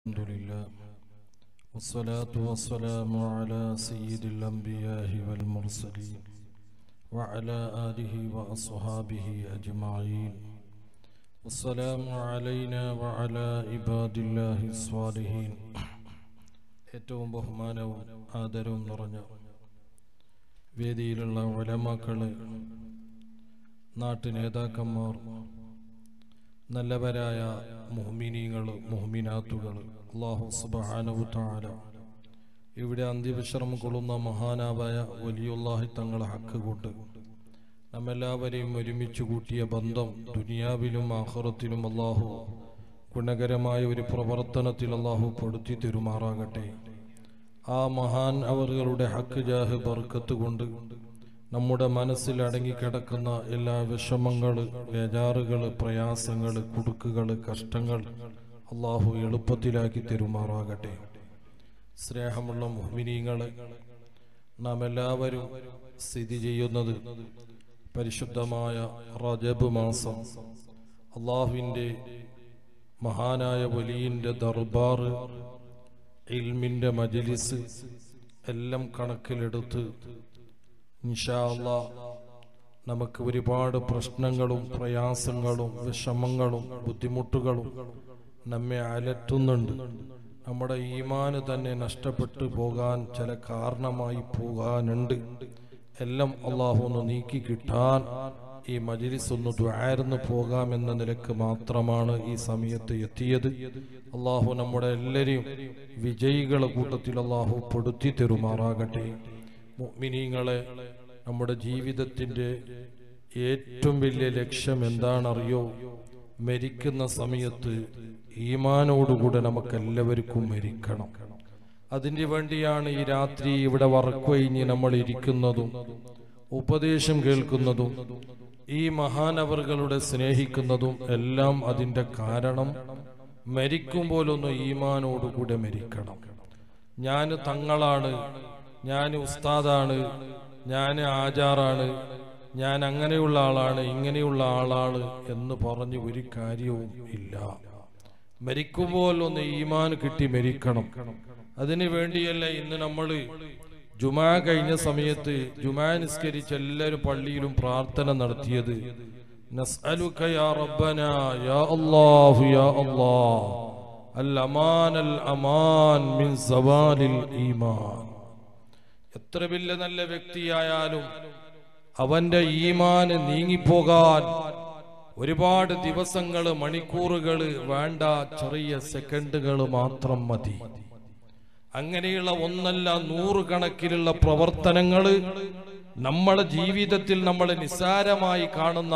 الحمد لله والصلاة والسلام على سيد الأنبياء والمرسلين وعلى آله وأصحابه أجمعين والسلام علينا وعلى عباد الله الصالحين ഏറ്റവും ബഹുമാനവും ആദരവും നിറഞ്ഞ വേദിയിലുള്ള വലമാക്കള് നാട്ടു നേതാക്കന്മാർ നല്ലവരായ മുഹ്മിനീങ്ങൾ മുഹ്മിനാത്തുകൾ അള്ളാഹു സുബാനവു താല ഇവിടെ അന്ത്യവിശ്രമം കൊള്ളുന്ന മഹാനാവായ വലിയുള്ളാഹി തങ്ങളെ ഹക്ക് കൊണ്ട് നമ്മെല്ലാവരെയും ഒരുമിച്ച് കൂട്ടിയ ബന്ധം ദുനിയാവിലും ആഹ്റത്തിലും അള്ളാഹു ഗുണകരമായ ഒരു പ്രവർത്തനത്തിൽ അള്ളാഹു പെടുത്തി തെരുമാറാകട്ടെ ആ മഹാൻ അവറുകളുടെ ഹക്ക് ജാഹ് ബർക്കത്ത് കൊണ്ട് നമ്മുടെ മനസ്സിൽ അടങ്ങിക്കിടക്കുന്ന എല്ലാ വിഷമങ്ങൾ ബേജാറുകൾ പ്രയാസങ്ങൾ കുടുക്കുകൾ കഷ്ടങ്ങൾ അള്ളാഹു എളുപ്പത്തിലാക്കി തെരുമാറാകട്ടെ സ്നേഹമുള്ള മുഹ്മിനീങ്ങളെ നാം എല്ലാവരും സ്ഥിതി ചെയ്യുന്നത് പരിശുദ്ധമായ റജബ് മാസം അള്ളാഹുവിൻ്റെ മഹാനായ വലിയൻ്റെ ദർബാർ ഇൽമിൻ്റെ മജലിസ് എല്ലാം കണക്കിലെടുത്ത് ഇൻഷാല്ല നമുക്ക് ഒരുപാട് പ്രശ്നങ്ങളും പ്രയാസങ്ങളും വിഷമങ്ങളും ബുദ്ധിമുട്ടുകളും നമ്മെ അലട്ടുന്നുണ്ട് നമ്മുടെ ഈമാന് തന്നെ നഷ്ടപ്പെട്ടു പോകാൻ ചില കാരണമായി പോകാനുണ്ട് എല്ലാം അള്ളാഹു ഒന്ന് നീക്കി കിട്ടാൻ ഈ മജിലിസ് ഒന്ന് ദ്വാരന്ന് പോകാമെന്ന നിലക്ക് മാത്രമാണ് ഈ സമയത്ത് എത്തിയത് അള്ളാഹു നമ്മുടെ എല്ലാവരെയും വിജയികളെ കൂട്ടത്തിൽ അള്ളാഹു പെടുത്തി തെരുമാറാകട്ടെ മുഅ്മിനീങ്ങളെ നമ്മുടെ ജീവിതത്തിന്റെ ഏറ്റവും വലിയ ലക്ഷ്യം എന്താണറിയോ മരിക്കുന്ന സമയത്ത് ഈമാനോടുകൂടെ നമുക്ക് എല്ലാവർക്കും മരിക്കണം അതിനു വേണ്ടിയാണ് ഈ രാത്രി ഇവിടെ വറക്കൊഴിഞ്ഞ് നമ്മൾ ഇരിക്കുന്നതും ഉപദേശം കേൾക്കുന്നതും ഈ മഹാനവറുകളുടെ സ്നേഹിക്കുന്നതും എല്ലാം അതിന്റെ കാരണം മരിക്കുമ്പോലൊന്ന് ഈമാനോടുകൂടെ മരിക്കണം ഞാൻ തങ്ങളാണ് ഞാൻ ഉസ്താദാണ് ഞാൻ ആചാറാണ് ഞാൻ അങ്ങനെയുള്ള ആളാണ് ഇങ്ങനെയുള്ള ആളാണ് എന്ന് പറഞ്ഞ് ഒരു കാര്യവും ഇല്ല മരിക്കുമ്പോൾ ഒന്ന് ഈമാൻ കിട്ടി മരിക്കണം അതിനു വേണ്ടിയല്ല ഇന്ന് നമ്മൾ ജുമാ കഴിഞ്ഞ സമയത്ത് ജുമാ നിസ്കരിച്ച് എല്ലാവരും പള്ളിയിലും പ്രാർത്ഥന നടത്തിയത് നസ്അലുക യാ റബ്ബന യാ അല്ലാഹു യാ അല്ലാഹ് അൽ അമാൻ അൽ അമാൻ മിൻ സവാലിൽ ഈമാൻ എത്ര വലിയ നല്ല വ്യക്തിയായാലും അവന്റെ ഈമാന് നീങ്ങിപ്പോകാൻ ഒരുപാട് ദിവസങ്ങൾ മണിക്കൂറുകൾ വേണ്ട ചെറിയ സെക്കൻഡുകൾ മാത്രം മതി അങ്ങനെയുള്ള ഒന്നല്ല നൂറുകണക്കിലുള്ള പ്രവർത്തനങ്ങൾ നമ്മളെ ജീവിതത്തിൽ നമ്മൾ നിസ്സാരമായി കാണുന്ന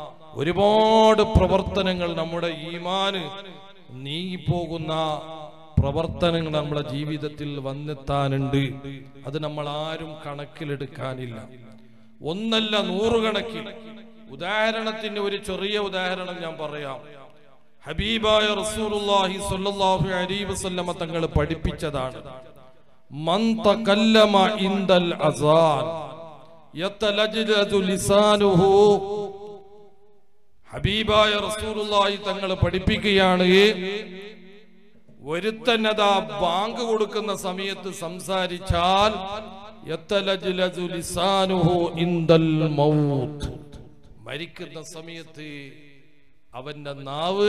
ഒരുപാട് പ്രവർത്തനങ്ങൾ നമ്മുടെ ഈമാന് നീങ്ങിപ്പോകുന്ന പ്രവർത്തനങ്ങൾ നമ്മുടെ ജീവിതത്തിൽ വന്നെത്താനുണ്ട് അത് നമ്മൾ ആരും കണക്കിലെടുക്കാനില്ല ഒന്നല്ല നൂറുകണക്കിൽ ഉദാഹരണത്തിന് ഒരു ചെറിയ ഉദാഹരണം ഞാൻ പറയാം ഹബീബായ റസൂലുള്ളാഹി സ്വല്ലല്ലാഹു അലൈഹി വസല്ലമ തങ്ങൾ പഠിപ്പിച്ചതാണ് മൻ തകല്ലമ ഇൻദൽ അസാൻ യതലജ്ലദു ലിസാനുഹു ഹബീബായ റസൂലുള്ളാഹി തങ്ങൾ പഠിപ്പിക്കുകയാണ് ഒരുത്തനതാ ബാങ്ക് കൊടുക്കുന്ന സമയത്ത് സംസാരിച്ചാൽ യതലജ്ലദു ലിസാനുഹു ഇൻദൽ മൗത്ത് മരിക്കുന്ന സമയത്ത് അവന്റെ നാവ്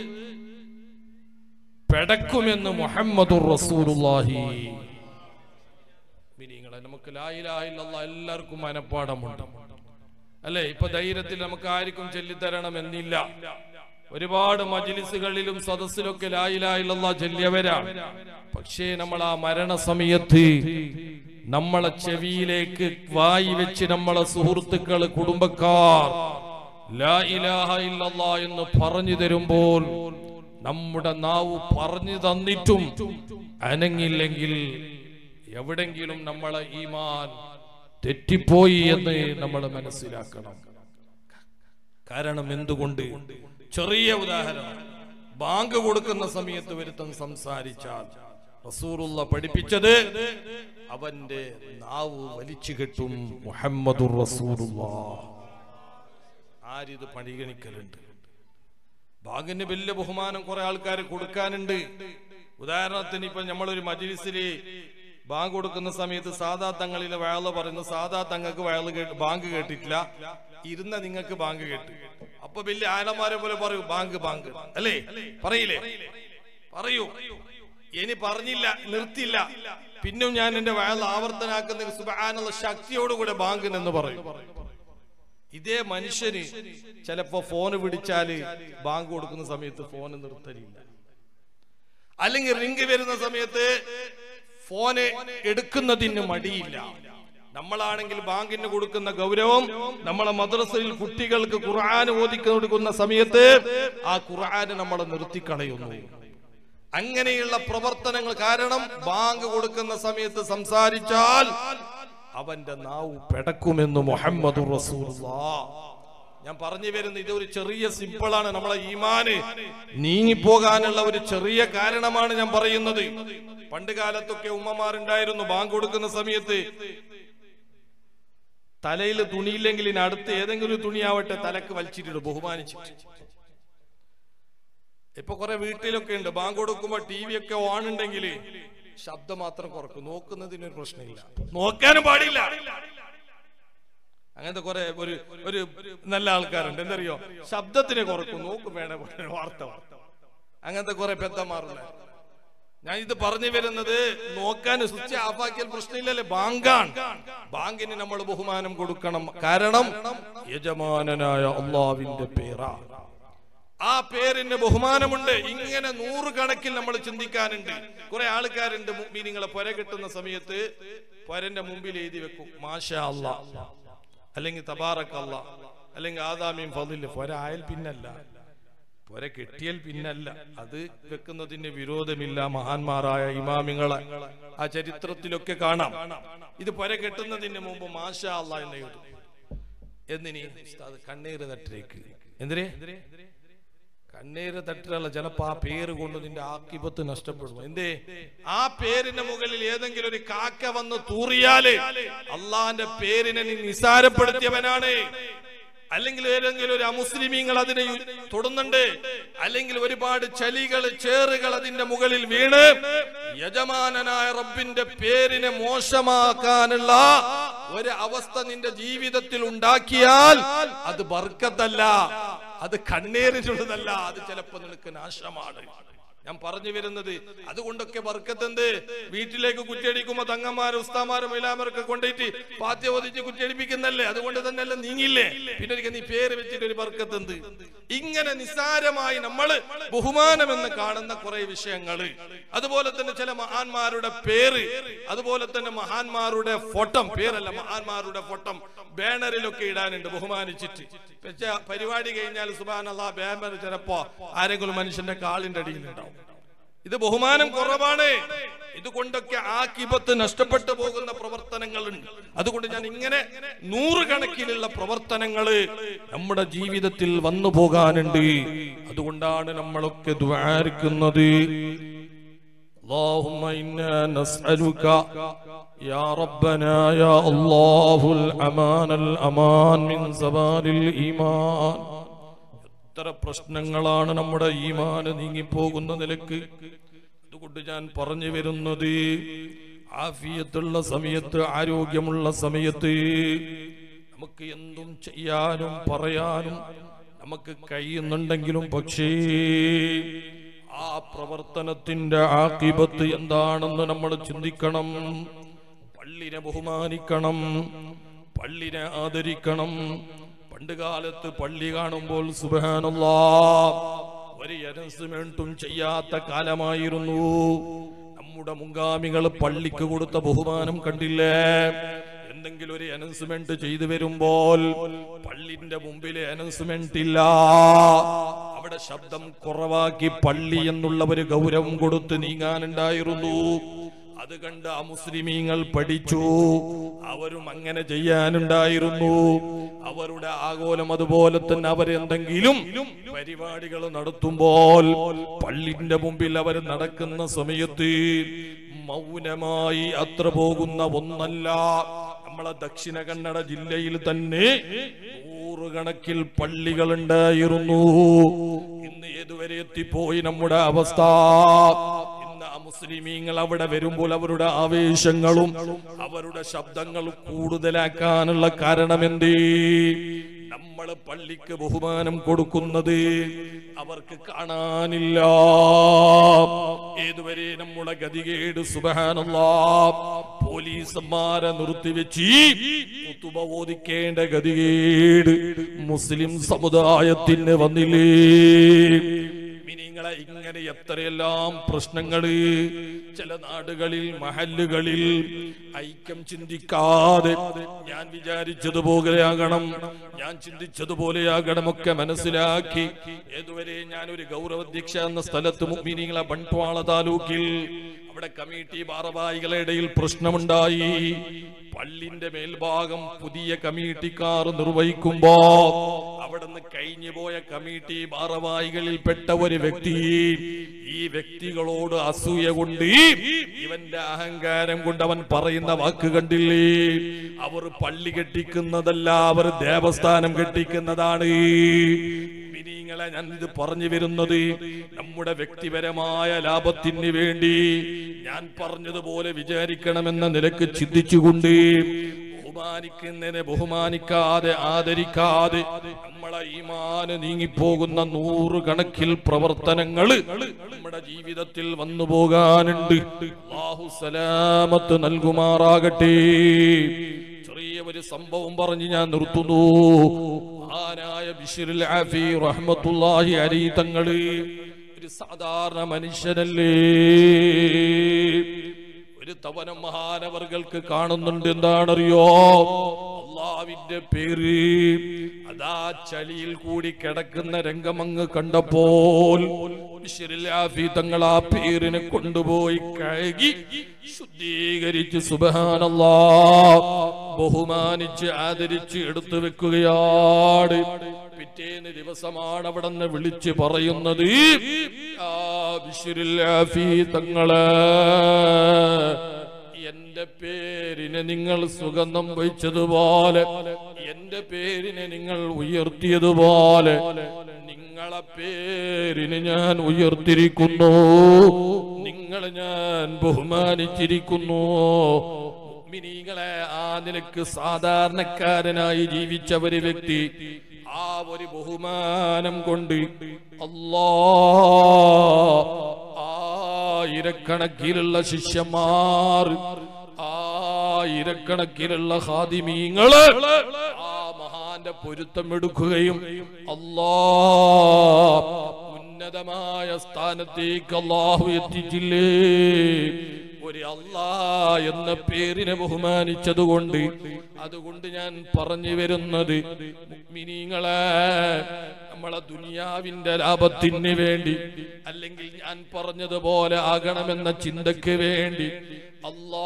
പെടക്കുമെന്ന് മുഹമ്മദുർ റസൂലുള്ളാഹി മിനിങ്ങളെ നമുക്ക് ലായിലാഹില്ല എല്ലാവർക്കും മനപ്പാടമുണ്ട് അല്ലെ ഇപ്പൊ ധൈര്യത്തിൽ നമുക്ക് ആർക്കും ചൊല്ലിത്തരണം എന്നില്ല ഒരുപാട് മജിലിസുകളിലും സദസ്സിലൊക്കെ ലായിലാഹില്ല ചൊല്ലിയവരാണ് പക്ഷേ നമ്മൾ ആ മരണസമയത്ത് നമ്മളെ ചെവിയിലേക്ക് വായി വെച്ച് നമ്മളെ സുഹൃത്തുക്കള് കുടുംബക്കാർ ലാ ഇലാഹ ഇല്ലല്ലാ എന്ന് പറഞ്ഞു തരുമ്പോൾ നമ്മുടെ നാവ് പറഞ്ഞു തന്നിട്ടും അനങ്ങില്ലെങ്കിൽ എവിടെങ്കിലും നമ്മളെ ഈമാൻ തെറ്റിപ്പോയി എന്ന് നമ്മൾ മനസ്സിലാക്കണം കാരണം എന്തുകൊണ്ട് ചെറിയ ഉദാഹരണം ബാങ്ക് കൊടുക്കുന്ന സമയത്ത് ഒരുത്തൻ സംസാരിച്ചാൽ റസൂറുള്ള പഠിപ്പിച്ചത് അവന്റെ നാവ് വലിച്ചു കെട്ടും മുഹമ്മദുർ റസൂറുള്ള ആരിത് പരിഗണിക്കലുണ്ട് ബാങ്കിന് വലിയ ബഹുമാനം കുറെ ആൾക്കാർ കൊടുക്കാനുണ്ട് ഉദാഹരണത്തിന് ഇപ്പൊ നമ്മളൊരു മജിലിസില് ബാങ്ക് കൊടുക്കുന്ന സമയത്ത് സാധാ തങ്ങളിലെ വയല് പറയുന്നു സാധാ തങ്ങൾക്ക് വയല് കേട്ട് ബാങ്ക് കേട്ടിട്ടില്ല ഇരുന്ന നിങ്ങൾക്ക് ബാങ്ക് കേട്ടു അപ്പൊ വലിയ ആനമാരെ പോലെ പറയൂ ബാങ്ക് ബാങ്ക് അല്ലേ പറയില്ലേ പറയൂ ഇനി പറഞ്ഞില്ല നിർത്തില്ല പിന്നും ഞാൻ എന്റെ വയൽ ആവർത്തനാക്കുന്ന സുബാനുള്ള ശക്തിയോടുകൂടെ ബാങ്ക് എന്ന് പറയും ഇതേ മനുഷ്യന് ചിലപ്പോ ഫോണ് പിടിച്ചാല് ബാങ്ക് കൊടുക്കുന്ന സമയത്ത് ഫോണ് നിർത്തലില്ല അല്ലെങ്കിൽ റിങ് വരുന്ന സമയത്ത് ഫോന് എടുക്കുന്നതിന് മടിയില്ല നമ്മളാണെങ്കിൽ ബാങ്കിന് കൊടുക്കുന്ന ഗൗരവം നമ്മളെ മദ്രസയിൽ കുട്ടികൾക്ക് ഖുർആൻ ഓതി കൊടുക്കുന്ന സമയത്ത് ആ ഖുർആന് നമ്മളെ നിർത്തിക്കളയുന്നു അങ്ങനെയുള്ള പ്രവർത്തനങ്ങൾ കാരണം ബാങ്ക് കൊടുക്കുന്ന സമയത്ത് സംസാരിച്ചാൽ അവന്റെ നാവ് പെടക്കുമെന്ന് മുഹമ്മദ് ഞാൻ പറഞ്ഞു വരുന്ന ഇത് ഒരു ചെറിയ സിമ്പിളാണ് നമ്മളെ ഈമാന് നീങ്ങിപ്പോകാനുള്ള ഒരു ചെറിയ കാരണമാണ് ഞാൻ പറയുന്നത് പണ്ട് കാലത്തൊക്കെ ഉമ്മമാരുണ്ടായിരുന്നു ബാങ്ക് കൊടുക്കുന്ന സമയത്ത് തലയിൽ തുണിയില്ലെങ്കിൽ ഇനി അടുത്ത് ഏതെങ്കിലും ഒരു തുണിയാവട്ടെ തലക്ക് വലിച്ചിട്ടിടും ബഹുമാനിച്ചിട്ട് ഇപ്പൊ കുറെ വീട്ടിലൊക്കെ ഉണ്ട് ബാങ്ക് കൊടുക്കുമ്പോ ടി വി ഒക്കെ ഓൺ ഉണ്ടെങ്കിൽ ശബ്ദം മാത്രം കുറക്കും നോക്കുന്നതിനൊരു പ്രശ്നമില്ല നോക്കാനും പാടില്ല അങ്ങനത്തെ കുറെ ഒരു ഒരു നല്ല ആൾക്കാരുണ്ട് എന്തറിയോ ശബ്ദത്തിനെ കുറക്കും നോക്കും വേണേ വേണേ വാർത്ത അങ്ങനത്തെ കുറെ പെద్దമാറുണ്ട് ഞാൻ ഇത് പറഞ്ഞു വരുന്നത് നോക്കാൻ സ്വിച്ച് ഓഫാക്കിയാൽ പ്രശ്നമില്ലല്ലേ ബാങ്കാണ് ബാങ്കിന് നമ്മൾ ബഹുമാനം കൊടുക്കണം കാരണം യജമാനനായ അള്ളാവിന്റെ പേരാ ആ പേരിന് ബഹുമാനമുണ്ട് ഇങ്ങനെ നൂറുകണക്കിൽ നമ്മൾ ചിന്തിക്കാനുണ്ട് കുറെ ആൾക്കാരുണ്ട് മീനിങ്ങളെ പൊര കിട്ടുന്ന സമയത്ത് പൊരന്റെ മുമ്പിൽ എഴുതി വെക്കും മാഷാ അല്ലാ അല്ലെങ്കിൽ തബാറക്ക് അല്ല അല്ലെങ്കിൽ ആദാമിയും ഫതില് പൊര ആയാൽ പിന്നല്ല പൊര കെട്ടിയാൽ പിന്നല്ല അത് വെക്കുന്നതിന് വിരോധമില്ല മഹാന്മാരായ ഇമാമിങ്ങളെ ആ ചരിത്രത്തിലൊക്കെ കാണാം ഇത് പൊര കെട്ടുന്നതിന് മുമ്പ് മാഷാ അല്ല എന്ന് എഴുതും എന്നിനി ഉസ്താദ് കണ്ണീര് തട്ടിലേക്ക് എന്തിനേ കണ്ണീര് തട്ടിലുള്ള ചിലപ്പോ ആ പേര് കൊണ്ട് നിന്റെ ആക്കിപത്ത് നഷ്ടപ്പെടും എന്തേ ആ പേരിന്റെ മുകളിൽ ഏതെങ്കിലും ഒരു കാക്ക വന്ന് തൂറിയാല് അള്ളാന്റെ പേരിനെ നീ നിസാരപ്പെടുത്തിയവനാണ് അല്ലെങ്കിൽ ഏതെങ്കിലും ഒരു അമുസ്ലിമീങ്ങൾ അതിനെ യു- തൊടുന്നുണ്ട് അല്ലെങ്കിൽ ഒരുപാട് ചലികൾ ചേറുകൾ അതിന്റെ മുകളിൽ വീണ് യജമാനനായ റബ്ബിന്റെ പേരിനെ മോശമാക്കാനുള്ള ഒരു അവസ്ഥ നിന്റെ ജീവിതത്തിൽ ഉണ്ടാക്കിയാൽ അത് ബർക്കത്തല്ല അത് കണ്ണീരിനുള്ളതല്ല അത് ചിലപ്പോ നിനക്ക് നാശമാണ് ഞാൻ പറഞ്ഞു വരുന്നത് അതുകൊണ്ടൊക്കെ വർക്കത്തെന്ത് വീട്ടിലേക്ക് കുറ്റിയടിക്കുമ്പോ തങ്ങന്മാരും ഉസ്താമാരും മൈലാമരൊക്കെ കൊണ്ടുപോയിട്ട് പാത്യ ഒതിച്ച് കുറ്റിയടിപ്പിക്കുന്നല്ലേ അതുകൊണ്ട് തന്നെയല്ല നീങ്ങില്ലേ പിന്നെ ഒരിക്കൽ നീ പേര് വെച്ചിട്ട് ഒരു വർക്കത്തെന്ത് ഇങ്ങനെ നിസ്സാരമായി നമ്മൾ ബഹുമാനമെന്ന് കാണുന്ന കുറെ വിഷയങ്ങള് അതുപോലെ തന്നെ ചില മഹാന്മാരുടെ പേര് അതുപോലെ തന്നെ മഹാന്മാരുടെ ഫോട്ടം പേരല്ല മഹാന്മാരുടെ ഫോട്ടം ബാനറിലൊക്കെ ഇടാനുണ്ട് ബഹുമാനിച്ചിട്ട് പക്ഷെ പരിപാടി കഴിഞ്ഞാൽ സുബാനല്ല ബാനർ ചിലപ്പോ ആരെങ്കിലും മനുഷ്യന്റെ കാലിന്റെ അടിയിലുണ്ടാവും ഇത് ബഹുമാനം കുറവാണ് ഇതുകൊണ്ടൊക്കെ ആ കിബത്ത് നഷ്ടപ്പെട്ടു പോകുന്ന പ്രവർത്തനങ്ങളുണ്ട് അതുകൊണ്ട് ഞാൻ ഇങ്ങനെ നൂറുകണക്കിനുള്ള പ്രവർത്തനങ്ങള് നമ്മുടെ ജീവിതത്തിൽ വന്നു പോകാനുണ്ട് അതുകൊണ്ടാണ് നമ്മളൊക്കെ ദ്വാരിക്കുന്നത് اللهم إنا نسألك يا ربنا يا الله الأمان الأمان من زوال الإيمان എത്ര പ്രശ്നങ്ങളാണ് നമ്മുടെ ഈമാന് നീങ്ങിപ്പോകുന്ന നിലക്ക് അതുകൊണ്ട് ഞാൻ പറഞ്ഞു വരുന്നത് ആഫിയത്തുള്ള സമയത്ത് ആരോഗ്യമുള്ള സമയത്ത് നമുക്ക് എന്തും ചെയ്യാനും പറയാനും നമുക്ക് കഴിയുന്നുണ്ടെങ്കിലും പക്ഷേ ആ പ്രവർത്തനത്തിന്റെ ആക്കിബത്ത് എന്താണെന്ന് നമ്മൾ ചിന്തിക്കണം പള്ളിനെ ബഹുമാനിക്കണം പള്ളിനെ ആദരിക്കണം പണ്ട് കാലത്ത് പള്ളി കാണുമ്പോൾ സുബാനല്ലാ ഒരു അനൗൺസ്മെന്റും ചെയ്യാത്ത കാലമായിരുന്നു നമ്മുടെ മുൻഗാമികൾ പള്ളിക്ക് കൊടുത്ത ബഹുമാനം കണ്ടില്ലേ എന്തെങ്കിലും ഒരു അനൗൺസ്മെന്റ് ചെയ്തു വരുമ്പോൾ പള്ളിന്റെ മുമ്പിലെ അനൗൺസ്മെന്റ് ഇല്ല അവിടെ ശബ്ദം കുറവാക്കി പള്ളി എന്നുള്ള ഒരു ഗൗരവം കൊടുത്ത് നീങ്ങാനുണ്ടായിരുന്നു അത് കണ്ട് ആ മുസ്ലിമീങ്ങൾ പഠിച്ചു അവരും അങ്ങനെ ചെയ്യാനുണ്ടായിരുന്നു അവരുടെ ആഗോലം അതുപോലെ തന്നെ അവരെന്തെങ്കിലും പരിപാടികൾ നടത്തുമ്പോൾ പള്ളിന്റെ മുമ്പിൽ അവർ നടക്കുന്ന സമയത്ത് മൗനമായി അത്ര പോകുന്ന ഒന്നല്ല നമ്മളെ ദക്ഷിണ കന്നഡ ജില്ലയിൽ തന്നെ നൂറുകണക്കിൽ പള്ളികൾ ഉണ്ടായിരുന്നു ഇന്ന് ഏതുവരെ എത്തിപ്പോയി നമ്മുടെ അവസ്ഥ ഇന്ന് മുസ്ലിമീങ്ങൾ അവിടെ വരുമ്പോൾ അവരുടെ ആവേശങ്ങളും അവരുടെ ശബ്ദങ്ങളും കൂടുതലാക്കാനുള്ള കാരണം എന്തേ നമ്മൾ പള്ളിക്ക് ബഹുമാനം കൊടുക്കുന്നത് അവർക്ക് കാണാനില്ല ഏതുവരെ നമ്മുടെ ഗതികേട് സുബഹാനല്ലാ പോലീസന്മാരെ നിർത്തിവെച്ച് കുത്തുബ ഓദിക്കേണ്ട ഗതികേട് മുസ്ലിം സമുദായത്തിന് വന്നില്ലേ മിനിങ്ങളെ ഇങ്ങനെ എത്രയെല്ലാം പ്രശ്നങ്ങള് ചില നാടുകളിൽ മഹല്ലുകളിൽ ഐക്യം ചിന്തിക്കാതെ ഞാൻ വിചാരിച്ചതുപോലെയാകണം ഞാൻ ചിന്തിച്ചതുപോലെയാകണം ഒക്കെ മനസ്സിലാക്കി ഏതുവരെ ഞാൻ ഒരു ഗൗരവാധ്യക്ഷ എന്ന സ്ഥലത്ത് മിനിങ്ങളെ ബൺട്വാള താലൂക്കിൽ അവിടെ കമ്മിറ്റി ഭാരവാഹികളുടെ ഇടയിൽ പ്രശ്നമുണ്ടായി പള്ളിന്റെ മേൽഭാഗം പുതിയ കമ്മിറ്റിക്കാർ നിർവഹിക്കുമ്പോ അവിടുന്ന് കഴിഞ്ഞു പോയ കമ്മിറ്റി ഭാരവാഹികളിൽപ്പെട്ട ഒരു വ്യക്തി ഈ വ്യക്തികളോട് അസൂയ കൊണ്ട് ഇവന്റെ അഹങ്കാരം കൊണ്ട് അവൻ പറയുന്ന വാക്ക് കണ്ടില്ലേ അവർ പള്ളി കെട്ടിക്കുന്നതല്ല അവർ ദേവസ്ഥാനം കെട്ടിക്കുന്നതാണ് മിനിങ്ങളെ ഞാൻ ഇത് പറഞ്ഞു വരുന്നത് നമ്മുടെ വ്യക്തിപരമായ ലാഭത്തിന് വേണ്ടി ഞാൻ പറഞ്ഞതുപോലെ വിചാരിക്കണമെന്ന നിലക്ക് ചിന്തിച്ചുകൊണ്ട് ബഹുമാനിക്കുന്നതിനെ ബഹുമാനിക്കാതെ ആദരിക്കാതെ നമ്മളെ ഈമാന് നീങ്ങിപ്പോകുന്ന നൂറുകണക്കിൽ പ്രവർത്തനങ്ങൾ നമ്മുടെ ജീവിതത്തിൽ വന്നു പോകാനുണ്ട് അല്ലാഹു സലാമത്ത് നൽകുമാറാകട്ടെ ചെറിയ ഒരു സംഭവം പറഞ്ഞ് ഞാൻ നിർത്തുന്നു മഹാനായ ബിഷിറുൽ ആഫി റഹ്മത്തുള്ളാഹി അലൈഹി തങ്ങള് ഒരു സാധാരണ മനുഷ്യനല്ലേ ഒരു തവനം മഹാനവർകൾക്ക് കാണുന്നുണ്ട് എന്താണറിയോ അള്ളാവിന്റെ പേര് അതാ ചളിയിൽ കൂടി കിടക്കുന്ന രംഗമങ്ങ് കണ്ടപ്പോൾ ബിശ്റിൽ ആഫി തങ്ങൾ ആ പേരിനെ കൊണ്ടുപോയി കഴുകി ശുദ്ധീകരിച്ച് സുബഹാനല്ലാ ബഹുമാനിച്ച് ആദരിച്ച് എടുത്തു വെക്കുകയാണ് പിറ്റേന്ന് ദിവസമാണ് അവിടെ നിന്ന് വിളിച്ച് പറയുന്നത് ആ ബിശ്റിൽ ആഫി തങ്ങള് എന്റെ പേരിനെ നിങ്ങൾ സുഗന്ധം വഹിച്ചതുപോലെ എന്റെ പേരിനെ നിങ്ങൾ ഉയർത്തിയതുപോലെ നിങ്ങളെ പേരിന് ഞാൻ ഉയർത്തിരിക്കുന്നു നിങ്ങൾ ഞാൻ ബഹുമാനിച്ചിരിക്കുന്നു മിനിങ്ങളെ ആ നിലക്ക് സാധാരണക്കാരനായി ജീവിച്ച ഒരു വ്യക്തി ആ ഒരു ബഹുമാനം കൊണ്ട് അല്ലാ ആയിരക്കണക്കിലുള്ള ശിഷ്യന്മാർ ആയിരക്കണക്കിലുള്ള ഹാദിമീങ്ങള് ആ മഹാന്റെ പൊരുത്തം എടുക്കുകയും അല്ലാ ഉന്നതമായ സ്ഥാനത്തേക്ക് അള്ളാഹു എത്തിച്ചില്ലേ ഒരു അല്ലാ എന്ന പേരിനെ ബഹുമാനിച്ചതുകൊണ്ട് അതുകൊണ്ട് ഞാൻ പറഞ്ഞു വരുന്നത് മിനിങ്ങളെ നമ്മളെ ദുനിയാവിന്റെ ലാഭത്തിന് വേണ്ടി അല്ലെങ്കിൽ ഞാൻ പറഞ്ഞതുപോലെ ആകണമെന്ന ചിന്തയ്ക്ക് വേണ്ടി അല്ലാ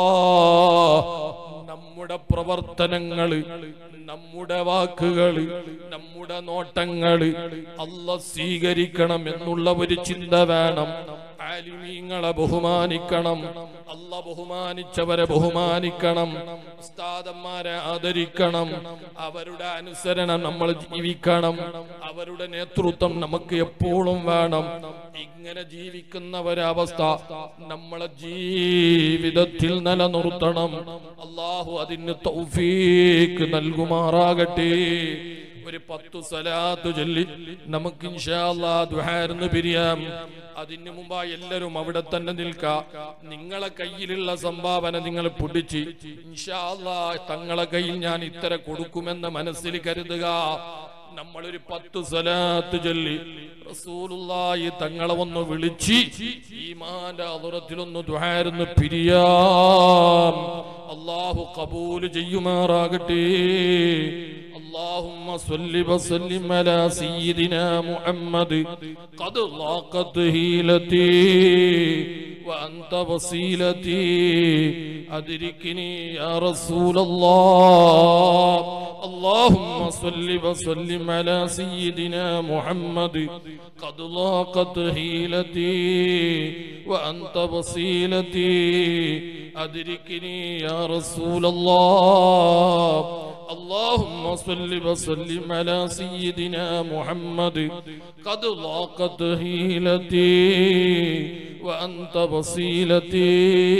നമ്മുടെ പ്രവർത്തനങ്ങള് നമ്മുടെ വാക്കുകള് നമ്മുടെ നോട്ടങ്ങള് അല്ല സ്വീകരിക്കണം എന്നുള്ള ഒരു ചിന്ത വേണം ആലിമീങ്ങളെ ബഹുമാനിക്കണം അല്ല ബഹുമാനിച്ചവരെ ബഹുമാനിക്കണം ഉസ്താദന്മാരെ ആദരിക്കണം അവരുടെ അനുസരണം നമ്മൾ ജീവിക്കണം അവരുടെ നേതൃത്വം നമുക്ക് എപ്പോഴും വേണം ഇങ്ങനെ ജീവിക്കുന്ന ഒരവസ്ഥ നമ്മളെ ജീവിതത്തിൽ നിലനിർത്തണം അള്ളാഹു അതിന് തൗഫീക്ക് നൽകുമാറാകട്ടെ ഒരു പത്തു സലാത്ത് ചൊല്ലി നമുക്ക് ഇൻഷാല്ലാ ദുഹാർന്ന് പിരിയാം അതിന് മുമ്പ് എല്ലാവരും അവിടെ തന്നെ നിൽക്കാം നിങ്ങളെ കയ്യിലുള്ള സംഭാവന നിങ്ങൾ പിടിച്ച് ഇൻഷാല്ലാ തങ്ങളെ കയ്യിൽ ഞാൻ ഇത്ര കൊടുക്കുമെന്ന് മനസ്സിൽ കരുതുക നമ്മളൊരു പത്ത് സലാത്ത് ചൊല്ലി റസൂലുള്ളാഹി തങ്ങളെ ഒന്ന് വിളിച്ച് ഈമാന്റെ അതുറത്തിലൊന്ന് ദ്വാരന്ന് പിരിയാം അള്ളാഹു കബൂല് ചെയ്യുമാറാകട്ടെ اللهم صل وسلم على سيدنا محمد قد ضاقت هيلتي وأنت وسيلتي أدركني يا رسول الله اللهم صل وسلم على سيدنا محمد قد ضاقت هيلتي وأنت وسيلتي أدركني يا رسول الله اللهم صل وسلم على سيدنا محمد قد ضاقت هيلتي وأنت وسيلتي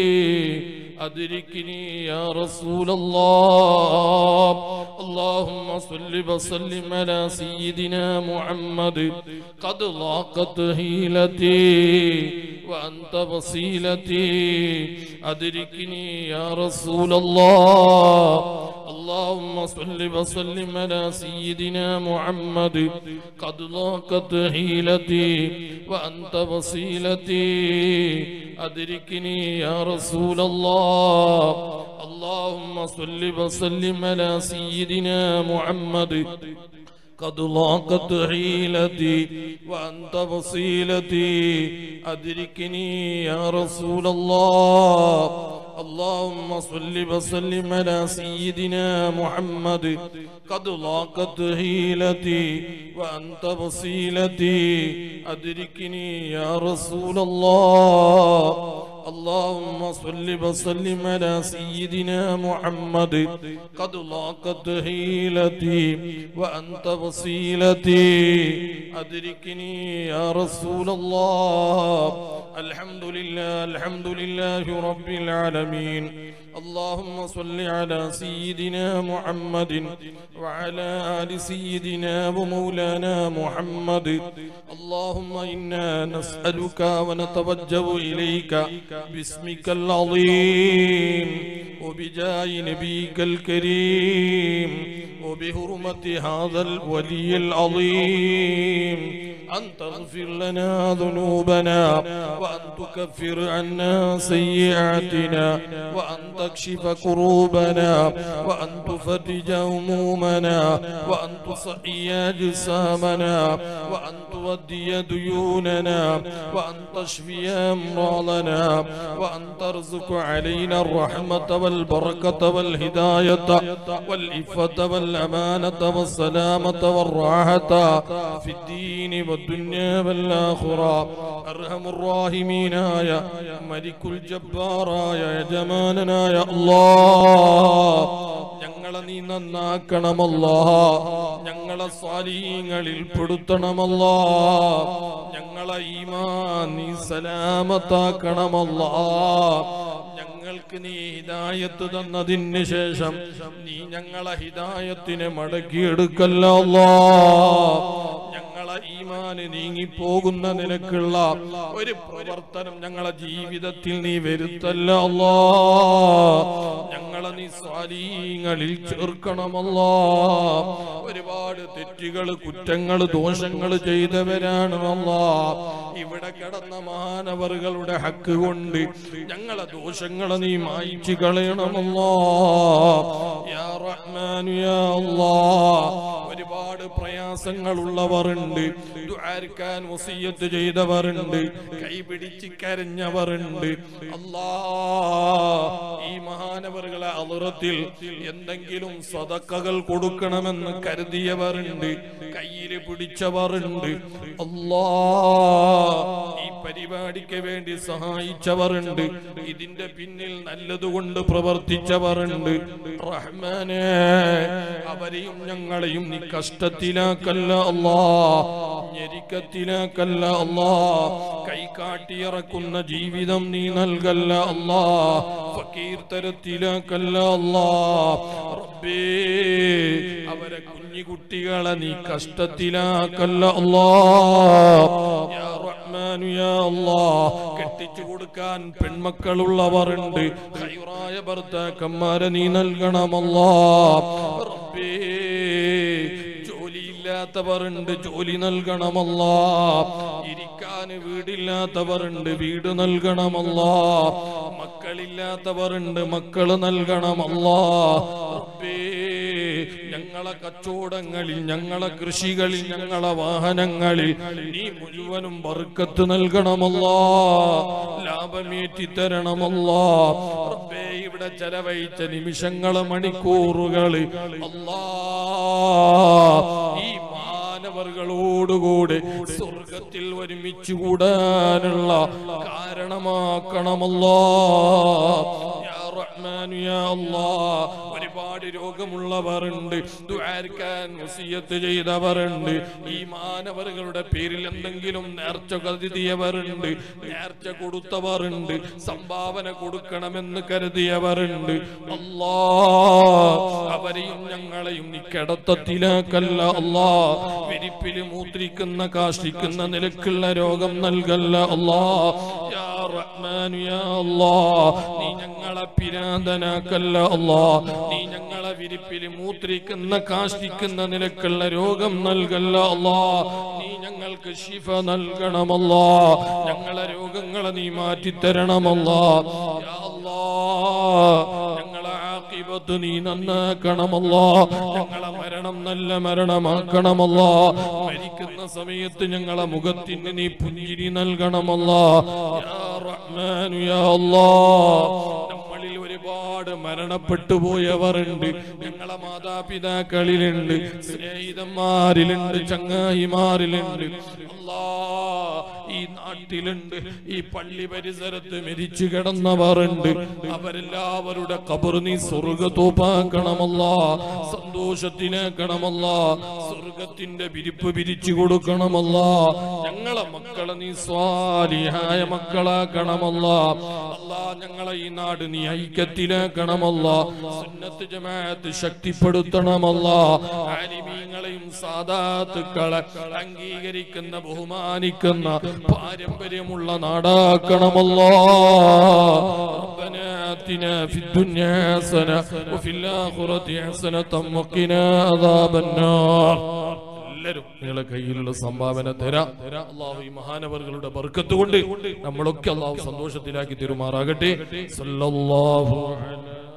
أدركني يا رسول الله اللهم صل وسلم على سيدنا محمد قد ضاقت هيلتي وأنت وسيلتي أدركني يا رسول الله اللهم صل وسلم على سيدنا محمد قد ضاقت هيلتي وأنت وسيلتي أدركني يا رسول الله اللهم صل وسلم على سيدنا محمد قد ضاقت حيلتي وأنت وصيلتي أدركني يا رسول الله اللهم صل وسلم على سيدنا محمد قد ضاقت حيلتي وأنت وصيلتي أدركني يا رسول الله اللهم صل وسلم على سيدنا محمد قد ضاقت حيلتي وأنت وسيلتي أدركني يا رسول الله الحمد لله الحمد لله رب العالمين اللهم صل على سيدنا محمد وعلى آل سيدنا ومولانا محمد اللهم إنا نسألك ونتوجه إليك باسمك العظيم وبجاه نبيك الكريم وبحرمة هذا الولي العظيم أن تغفر لنا ذنوبنا وأن تكفر عنا سيئاتنا وأن تكشف كروبنا وأن تفرج همومنا وأن تصحي أجسامنا وأن تودي ديوننا وأن تشفي أمراضنا وأن ترزق علينا الرحمة والبركة والهداية والإفة والأمانة والسلامة والراحة في الدين والدنيا والآخرة أرحم الراحمين يا ملك الجبار يا جمالنا يا الله ഞങ്ങളെ നീ നന്നാക്കണമല്ലോ ഞങ്ങളെ സ്വാലീങ്ങളിൽ പെടുത്തണമല്ലോ ഞങ്ങളെ ഈമാൻ നീ സലാമത്താക്കണമല്ലോ ഞങ്ങൾക്ക് നീ ഹിദായത്ത് തന്നതിന് ശേഷം നീ ഞങ്ങളെ ഹിദായത്തിനെ മടക്കിയെടുക്കല്ലോ ഞങ്ങളെ ഈമാന് നീങ്ങിപ്പോകുന്ന നിലക്കുള്ള ഒരു പ്രവർത്തനം ഞങ്ങളെ ജീവിതത്തിൽ നീ വരുത്തല്ലോ അല്ലോ ഞങ്ങളെ നീ സ്വാധീനങ്ങളിൽ ചേർക്കണമല്ലോ ഒരുപാട് തെറ്റുകൾ കുറ്റങ്ങൾ ദോഷങ്ങൾ ചെയ്തവരാണ് അല്ലാ ഇവിടെ കിടന്ന മാനവറുകളുടെ ഹക്ക് കൊണ്ട് ഞങ്ങളെ ദോഷങ്ങളെ നീ മായിച്ചു കളയണമല്ലോ യാ റഹ്മാനു യാ അല്ലാ ഒരുപാട് പ്രയാസങ്ങളുള്ളവരുണ്ട് ദുആർക്കാൻ വസിയത്ത് ചെയ്തവരുണ്ട് കൈപിടിച്ച് കരഞ്ഞവരുണ്ട് അല്ലാ ഈ മഹാനവറുകളെ അളുറത്തിൽ എന്തെങ്കിലും സദക്കകൾ കൊടുക്കണമെന്ന് കരുതിയവരുണ്ട് കയ്യിൽ പിടിച്ചവരുണ്ട് അല്ലാ ഈ പരിപാടിക്ക് വേണ്ടി സഹായിച്ചവരുണ്ട് ഇതിന്റെ പിന്നിൽ നല്ലതുകൊണ്ട് പ്രവർത്തിച്ചവരുണ്ട് റഹ്മാനെ അവരെയും ഞങ്ങളെയും നീ കഷ്ടത്തിലാക്കല്ല അല്ലാ ഞെരുക്കത്തിലാക്കല്ല അല്ലാ കൈകാട്ടിയിറക്കുന്ന ജീവിതം നീ നൽകല്ല അല്ലാ ഫക്കീർ തരത്തിലാക്കല്ല അല്ലാ റബ്ബേ അവരെ കുഞ്ഞു കുട്ടികളെ നീ കഷ്ടത്തിലാക്കല്ല അല്ലാ യാ റഹ്മാനു യാ അല്ലാ കെട്ടിച്ചു കൊടുക്കാൻ പെൺമക്കളുള്ളവരുണ്ട് ഹൈറായ ഭർത്താക്കന്മാരെ നീ നൽകണമല്ലാ റബ്ബേ ജോലിയില്ലാത്തവരുണ്ട് ജോലി നൽകണമല്ല ഇരിക്കാൻ വീടില്ലാത്തവരുണ്ട് വീട് നൽകണമല്ല മക്കളില്ലാത്തവരുണ്ട് മക്കള് നൽകണമല്ല റബ്ബേ ഞങ്ങളെ കച്ചവടങ്ങളിൽ ഞങ്ങളെ കൃഷികളിൽ ഞങ്ങളെ വാഹനങ്ങളിൽ നീ മുഴുവനും ബർക്കത്ത് നൽകണമല്ലോ ലാഭമേറ്റി തരണമല്ലോ റബ്ബേ ഇവിടെ ചെലവഴിച്ച നിമിഷങ്ങള് മണിക്കൂറുകള് അല്ലാ ഈ മാനവറുകളോടുകൂടെ സ്വർഗത്തിൽ ഒരുമിച്ച് കൂടാനുള്ള കാരണമാക്കണമല്ലോ യാ റഹ്മാനു യാ അല്ലാ ഒരുപാട് ഒരുപാട് രോഗമുള്ളവരുണ്ട് ദുആർക്കാൻ വസിയത്ത് ചെയ്തവരുണ്ട് ഈ മാനവറുകളുടെ പേരിൽ എന്തെങ്കിലും നേർച്ച കരുതിയവരുണ്ട് നേർച്ച കൊടുത്തവരുണ്ട് സംഭാവന കൊടുക്കണമെന്ന് കരുതിയവരുണ്ട് അല്ലാ അവരെയും ഞങ്ങളെയും നീ കിടത്തത്തിലാക്കല്ല അല്ലാ വിരിപ്പില് മൂത്രിക്കുന്ന കാഷ്ടിക്കുന്ന നിലക്കുള്ള രോഗം നൽകല്ല അല്ലാ യാ റഹ്മാൻ യാ അല്ലാ നീ ഞങ്ങളെ പിരാന്തനാക്കല്ല അല്ലാ നീ ഞങ്ങളെ വിരിപ്പില് മൂത്രിക്കുന്ന കാഷ്ടിക്കുന്ന നിലക്കുള്ള രോഗം നൽകല്ല അല്ലാ നീ ഞങ്ങൾക്ക് ശിഫ നൽകണമല്ലാ ഞങ്ങളെ രോഗങ്ങളെ നീ മാറ്റിത്തരണമല്ലാ യാ അല്ലാ ഞങ്ങളെ ആഖിബത്ത് നീ നന്നാക്കണമല്ലോ ഞങ്ങളെ മരണം നല്ല മരണമാക്കണമല്ലോ മരിക്കുന്ന സമയത്ത് ഞങ്ങളെ മുഖത്തിന് നീ പുഞ്ചിരി നൽകണമല്ലോ യാ റഹ്മാനു യാ അല്ലാ നമ്മളിൽ ഒരുപാട് മരണപ്പെട്ടു പോയവരുണ്ട് ഞങ്ങളെ മാതാപിതാക്കളിലുണ്ട് സ്നേഹിതന്മാരിലുണ്ട് ചങ്ങായിമാരിലുണ്ട് അല്ലാ ഈ നാട്ടിലുണ്ട് ഈ പള്ളി പരിസരത്ത് മരിച്ചു കിടന്നവരുണ്ട് അവരെല്ലാവരുടെ കബർ നീ സ്വർഗത്തോപ്പാക്കണമല്ല സന്തോഷത്തിനാക്കണമല്ല സ്വർഗത്തിന്റെ വിരിപ്പ് പിരിച്ചു കൊടുക്കണമല്ല ഞങ്ങളെ മക്കളെ നീ സ്വാലിഹായ മക്കളാക്കണമല്ല അല്ലാ ഞങ്ങളെ ഈ നാട് നീ ഐക്യത്തിലാക്കണമല്ല സുന്നത്ത് ജമാഅത്ത് ശക്തിപ്പെടുത്തണമല്ല ആലിമീങ്ങളെയും സാദാത്തുക്കളെ അംഗീകരിക്കുന്ന ബഹുമാനിക്കുന്ന പാരമ്പര്യമുള്ള നാടാക്കണമല്ലോ ربنا آتنا في الدنيا حسنة وفي الآخرة حسنة وقنا عذاب النار എല്ലാവരും നിങ്ങളെ കയ്യിലുള്ള സംഭാവന തരാം അള്ളാഹു ഈ മഹാനവറുകളുടെ ബർക്കത്ത് കൊണ്ട് നമ്മളൊക്കെ അള്ളാഹു സന്തോഷത്തിലാക്കി തെരുമാറാകട്ടെ സല്ലല്ലാഹു അലൈഹി